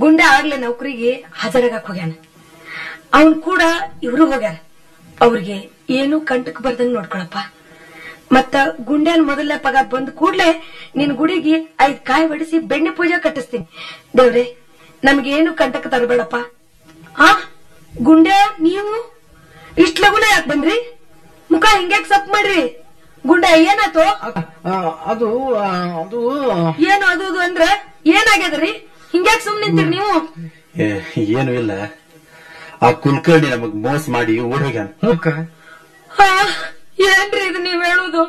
ಗುಂಡೆ ಆಗ್ಲೇ ನೌಕರಿಗೆ ಹಾಜರಾಗಕ್ ಹೋಗ್ಯಾನ ಅವನ್ ಕೂಡ ಇವರು ಹೋಗ್ಯಾರ ಅವ್ರಿಗೆ ಏನು ಕಂಟಕ್ ಬರ್ದಂಗ್ ನೋಡ್ಕೊಳಪ್ಪ ಮತ್ತ ಗುಂಡ್ಯಾನ್ ಮೊದಲನೇ ಪಗಾರ ಬಂದ ಕೂಡ್ಲೆ ನಿನ್ ಗುಡಿಗೆ ಐದ್ ಕಾಯಿ ಬಡಿಸಿ ಬೆಣ್ಣೆ ಪೂಜೆ ಕಟ್ಟಿಸ್ತೀನಿ ದೇವ್ರೆ ನಮ್ಗೇನು ಕಂಟಕ ತರಬೇಡಪ್ಪ ಆ ಗುಂಡ್ಯಾ ನೀವು ಇಷ್ಟ್ ಲಗುನ ಯಾಕೆ ಬಂದ್ರಿ ಮುಖ ಹಿಂಗ್ಯಾಕ್ ಸಪ್ ಮಾಡ್ರಿ ಗುಂಡೆ ಏನಾತು ಆ, ಅದು ಆ, ಅದು ಏನು ಅದು ಅದು ಅಂದ್ರೆ ಏನಾಗ್ಯದ್ರಿ ಹಿಂಗ್ಯಾಕ್ ಸುಮ್ ನಿಂತೀರಿ ನೀವು ಏ, ಏನು ಇಲ್ಲ ಆ ಕುಲಕರ್ಣಿ ನಮಗ್ ಮೋಸ ಮಾಡಿ ಓಡ್ ಹೋಗ್ಯಾನ ಮುಖ ಆ, ಏನ್ರಿ ಇದು ನೀವ್ ಹೇಳುದು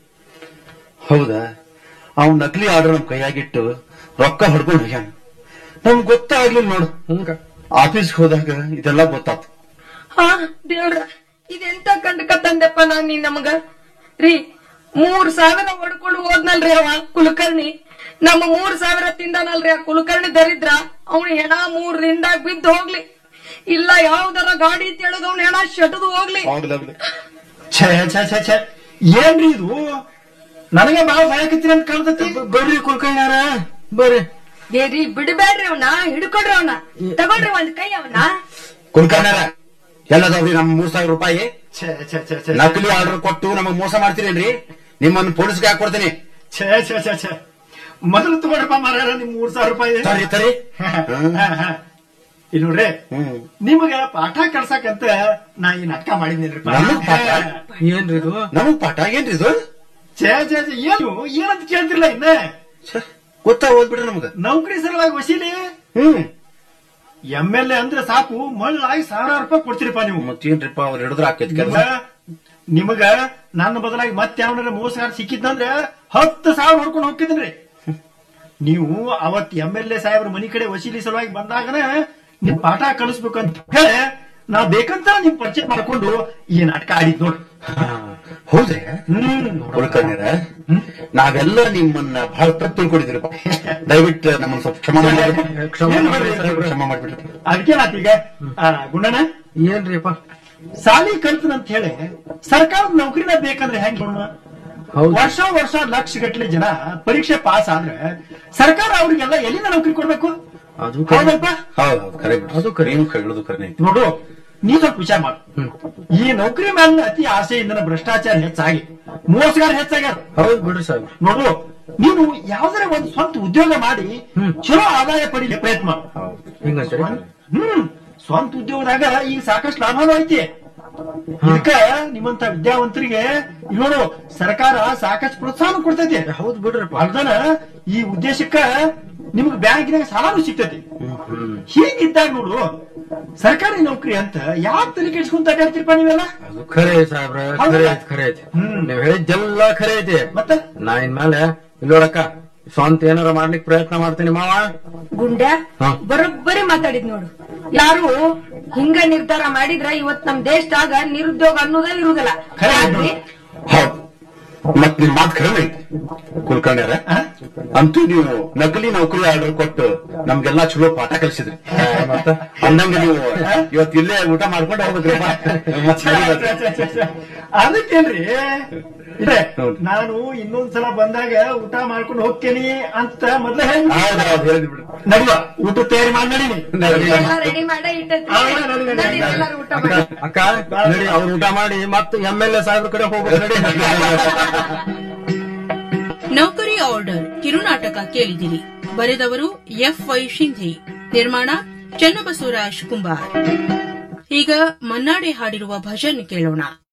ಹೌದಾ ಅವ್ನ್ ನಕಲಿ ಆರ್ಡರ್ ನಮ್ ಕೈಯಾಗಿಟ್ಟು ರೊಕ್ಕ ಹೊಡ್ಕೊಂಡ್ ಹೋಗ್ಯಾನ ನಮ್ಗ್ ಗೊತ್ತಾಗ್ಲಿಲ್ಲ ನೋಡು ಮುಖ ಆಫೀಸ್ಗೆ ಹೋದಾಗ ಇದೆಲ್ಲ ಗೊತ್ತಾತು ಹಾ ದೇವ್ರ ಇದೆಂತ ಕಂಡಕ ತಂದೆಪ್ಪ ನಾನ್ ನೀ ನಮಗ ರೀ ಮೂರ್ ಸಾವಿರ ಹೊಡ್ಕೊಂಡು ಹೋದ್ನಲ್ರಿ ಅವ ಕುಲಕರ್ಣಿ ನಮ್ಮ ಮೂರ್ ಸಾವಿರ ತಿಂದಾನಲ್ರಿ ಆ ಕುಲಕರ್ಣಿ ದರಿದ್ರ ಅವ್ನ ಹೆಣ ಮೂರ್ ದಿಂದಾಗ ಬಿದ್ದು ಹೋಗ್ಲಿ ಇಲ್ಲ ಯಾವ್ದಾರ ಗಾಡಿ ತೆಳದ್ ಅವ್ನ ಹೆಣ ಶಟದು ಹೋಗ್ಲಿ ಆಗ್ಲಾಗ್ಲಿ ಛೇ ಛೇ ಛೇ ಛೇ ಏನ್ರಿ ಇದು ನನಗೆ ಬಾಳ ಭಯಕತ್ತೀರಿ ಅಂತ ಕಾಣ್ತತಿ ಬರ್ರಿ ಕುಲ್ಕರ್ಣ್ಯಾರ ಬರ್ರಿ ಏರಿ ಬಿಡಬೇಡ್ರಿ ಅವನ ಹಿಡ್ಕೊಡ್ರಿ ಅವನ ತಗೊಳ್ರಿ ಒಂದ್ ಕೈ ಅವನ ಕುಲಕರ್ಣರ ಎಲ್ಲದಾವ್ರಿ ನಮ್ ಮೂರ್ ಸಾವಿರ ರೂಪಾಯಿ ಛೇ ಛೇ ಛೇ ಛೇ ನಕಲಿ ಆರ್ಡರ್ ಕೊಟ್ಟು ನಮಗ್ ಮೋಸ ಮಾಡ್ತೀರೇನ್ರಿ ನಿಮ್ಮನ್ನ ಪೊಲೀಸ್ಗೆ ಹಾಕಿ ಕೊಡ್ತೀನಿ ಛೇ ಛೇ ಛೇ ಛೇ ಮೊದಲು ತಗೊಳಪ್ಪ ಮಾರಾಯ ನಿಮ್ ಮೂರ್ ಸಾವಿರ ರೂಪಾಯಿ ತರಿ ತರಿ ಹಾ, ಹಾ. ಇಲ್ಲಿ ನೋಡ್ರಿ ಹ್ಮ್ ನಿಮಗ ಪಾಠ ಕಳ್ಸಕಂತ ನಾ ಈ ನಾಟಕ ಮಾಡಿದ್ನಿಲ್ರಿಪ್ಪ ನಮಗ್ ಪಾಠ? ಏನ್ರಿ ಇದು ನಮಗ್ ಪಾಠ ಏನ್ರಿ ಇದು ಛೇ ಛೇ ಛೇ ಏನು ಏನಂತ ಕೇಳ್ತಿರ್ಲ ಇನ್ನ ಛೆ, ಗೊತ್ತಾ ಓದ್ಬಿಡ್ರಿ ನಮಗ ನೌಕರಿ ಸಲುವಾಗಿ ವಸೀಲಿ ಹ್ಮ್ ಎಂ ಎಲ್ ಎ ಅಂದ್ರೆ ಸಾಕು ಮಳ್ಳಾಗಿ ಸಾವಿರಾರು ರೂಪಾಯಿ ಕೊಡ್ತೀರಿಪ್ಪ ನೀವು ಮತ್ತೇನ್ರಿಪ್ಪ ಅವ್ರು ಹಿಡಿದ್ರ ಆಕೈತಿ ಕೆಲಸ ನಿಮ್ಗ ನಿಮಗ ನನ್ನ ಬದಲಾಗಿ ಮತ್ತೆ ಯಾವನಾರ ಮೋಸಗಾರ ಸಿಕ್ಕಿದ್ನಂದ್ರೆ ಹತ್ತು ಸಾವಿರ ಹೊಡ್ಕೊಂಡು ಹೋಗ್ತಿದ್ರಿ ನೀವು ಅವತ್ ಎಂ ಎಲ್ ಎ ಸಾಹೇಬ್ರ ಮನಿ ಕಡೆ ವಸೀಲಿ ಸಲುವಾಗಿ ಬಂದಾಗನ ನಿಮ್ ಪಾಠ ಕಲಿಸ್ಬೇಕು ಅಂತ ಹೇಳಿ ನಾ ಬೇಕಂತ ನಿಮ್ ಪರಿಚಯ ಮಾಡ್ಕೊಂಡು ಈ ನಾಟಕ ಆಡಿದ್ ನೋಡ್ರಿ ಹೌದ್ರಿ ಹ್ಮ್ ಕುಲಕರ್ಣಿರ ನಾವೆಲ್ಲ ನಿಮ್ಮನ್ನ ಬಹಳ ತಪ್ಪು ತಿಳ್ಕೊಂಡಿದ್ರಪ್ಪ ದಯವಿಟ್ಟು ನಮ್ಮನ್ನ ಸ್ವಲ್ಪ ಕ್ಷಮ ಮಾಡ್ಬಿಡ್ರಿ ಕ್ಷಮ ಮಾಡ್ರಿ. ಕ್ಷಮ ಮಾಡ್ಬಿಡ್ರಿ ಅದಕ್ಕೆ ನಾತೀಗ ಆ, ಗುಂಡಣ್ಣ ಏನ್ರಿಪ್ಪ ಸಾಲಿ ಕಲ್ತನಂತ ಹೇಳಿ ಸರ್ಕಾರದ ನೌಕರಿನ ಬೇಕಂದ್ರೆ ಹೆಂಗ್ ಗುಣ ಹೌದು ವರ್ಷ ವರ್ಷ ಲಕ್ಷ ಗಟ್ಟಲೆ ಜನ ಪರೀಕ್ಷೆ ಪಾಸ್ ಆದ್ರೆ ಸರ್ಕಾರ ಅವ್ರಿಗೆಲ್ಲ ಎಲ್ಲಿಂದ ನೌಕರಿ ಕೊಡ್ಬೇಕು ಅದು ಕರೆ. ಹೌದಲ್ಪ ಹೌದು ಹೌದು ಕರೆ ಬಿಡ್ರಿ ಅದು ಕರೆ. ನೀವು ಹೇಳೋದು ಕರೆ ಐತಿ ನೋಡು ನೀ ಸ್ವಲ್ಪ ವಿಚಾರ ಮಾಡು ಈ ನೌಕರಿ ಮೇಲೆ ಅತಿ ಆಸೆಯಿಂದ ಭ್ರಷ್ಟಾಚಾರ ಹೆಚ್ಚಾಗಿ ಮೋಸಗಾರ ಹೆಚ್ಚಾಗ್ಯಾರ ಹೌದು ಬಿಡ್ರಿ ಸಾಹೇಬ್ರ ನೋಡು ನೀನು ಯಾವ್ದಾರ ಒಂದು ಸ್ವಂತ ಉದ್ಯೋಗ ಮಾಡಿ ಚಲೋ ಆದಾಯ ಪಡೀಲಿ ಪ್ರಯತ್ನ ಮಾಡು ಹಿಂಗಂತೀರಿ ಹ್ಮ್ ಸ್ವಂತ ಉದ್ಯೋಗದಾಗ ಈಗ ಸಾಕಷ್ಟು ಲಾಭನೂ ಐತಿ ಇದಕ್ಕ ನಿಮ್ಮಂತ ವಿದ್ಯಾವಂತರಿಗೆ ಇಲ್ಲಿ ನೋಡು ಸರ್ಕಾರ ಸಾಕಷ್ಟು ಪ್ರೋತ್ಸಾಹ ಕೊಡ್ತೈತಿ ಹೌದು ಬಿಡ್ರಿಪ್ಪ ಅಲ್ದನ ಈ ಉದ್ದೇಶಕ್ಕ ನಿಮ್ಗೆ ಬ್ಯಾಂಕಿನಾಗ ಸಾಲನೂ ಸಿಗ್ತೈತಿ ಹೀಗಿದ್ದಾಗ ನೋಡು ಸರ್ಕಾರಿ ನೌಕರಿ ಅಂತ ಯಾಕೆ ತಲೆ ಕೆಡ್ಸ್ಕೊಂತ ಅಡ್ಡಾಡ್ತಿರಪ್ಪ ನೀವೆಲ್ಲ ಅದು ಖರೆ ಸಾಹೇಬ್ರ ಖರೆ ಐತಿ ಖರೆ ಐತಿ ಹ್ಮ್. ನೀವ್ ಹೇಳಿದ್ದೆಲ್ಲ ಖರೆ ಐತಿ ಮತ್ತೆ ನಾ ಇನ್ಮೇಲೆ ಇಲ್ಲಿ ನೋಡಕ್ಕ ಸ್ವಂತ ಏನಾರ ಮಾಡ್ಲಿಕ್ ಪ್ರಯತ್ನ ಮಾಡ್ತೀನಿ ಮಾವ ಗುಂಡ್ಯ ಹಾ. ಬರೋಬ್ಬರಿ ಮಾತಾಡಿದ್ ನೋಡು ಯಾರು ಹಿಂಗ ನಿರ್ಧಾರ ಮಾಡಿದ್ರ ಇವತ್ ನಮ್ ದೇಶದಾಗ ನಿರುದ್ಯೋಗ ಅನ್ನೋದೇ ಇರುದಿಲ್ಲ ಖರೆ ಯಾಕ್ರಿ? ಹೌದು ಮತ್ ನಿಮ್ ಮಾತು ಕರೆ ಐತಿ ಕುಲಕರ್ಣ್ಯರ ಆ? ಅಂತೂ ನೀವು ನಕಲಿ ನೌಕರಿ ಆರ್ಡರ್ ಕೊಟ್ಟು ನಮ್ಗೆಲ್ಲಾ ಚಲೋ ಪಾಠ ಕಲಿಸಿದ್ರಿ ಮತ್ತ ಅಂದಂಗ ನೀವು ಇವತ್ತು ಇಲ್ಲೇ ಊಟ ಮಾಡ್ಕೊಂಡು ಹೋಗ್ಬೇಕ್ರಪ್ಪ ಮತ್ತ್ ಮನೆಗೆ ಅದಕ್ಕೇನ್ರಿ ಇದೆ ಹೌದು. ನಾನು ಇನ್ನೊಂದ್ಸಲ ಬಂದಾಗ ಊಟ ಮಾಡ್ಕೊಂಡು ಹೋಗ್ತೇನಿ ಅಂತ ಮೊದ್ಲೇ ಹೇಳಿ ಹೌದು ಹೌದು ಹೇಳಿದ್ ಬಿಡು ನಡುವ ಊಟ ತಯಾರಿ ಮಾಡಿ ನಡೀನಿ ಎಲ್ಲ ರೆಡಿ ಮಾಡೇ ಇಟ್ಟೈತಿ ಹಾ, ನಡಿ, ನಡಿ, ನಡಿ, ನಡಿ. ಎಲ್ಲರೂ ಊಟ ಮಾಡಿ ಅಕ್ಕ ನಡಿ ಅವ್ರು ಊಟ ಮಾಡಿ ಮತ್ತೆ ಎಂ ಎಲ್ ಎ ಸಾಹೇಬ್ರ ಕಡೆ ಹೋಗ್ಬೇಕು ನಡಿ ನೌಕರಿ ಆರ್ಡರ್ ಕಿರುನಾಟಕ ಕೇಳಿದಿರಿ ಬರೆದವರು ಎಫ್ ವೈ ಶಿಂಧೆ ನಿರ್ಮಾಣ ಚನ್ನಬಸವರಾಜ್ ಕುಂಬಾರ್ ಈಗ ಮನ್ನಾಡೆ ಹಾಡಿರುವ ಭಜನ್ ಕೇಳೋಣ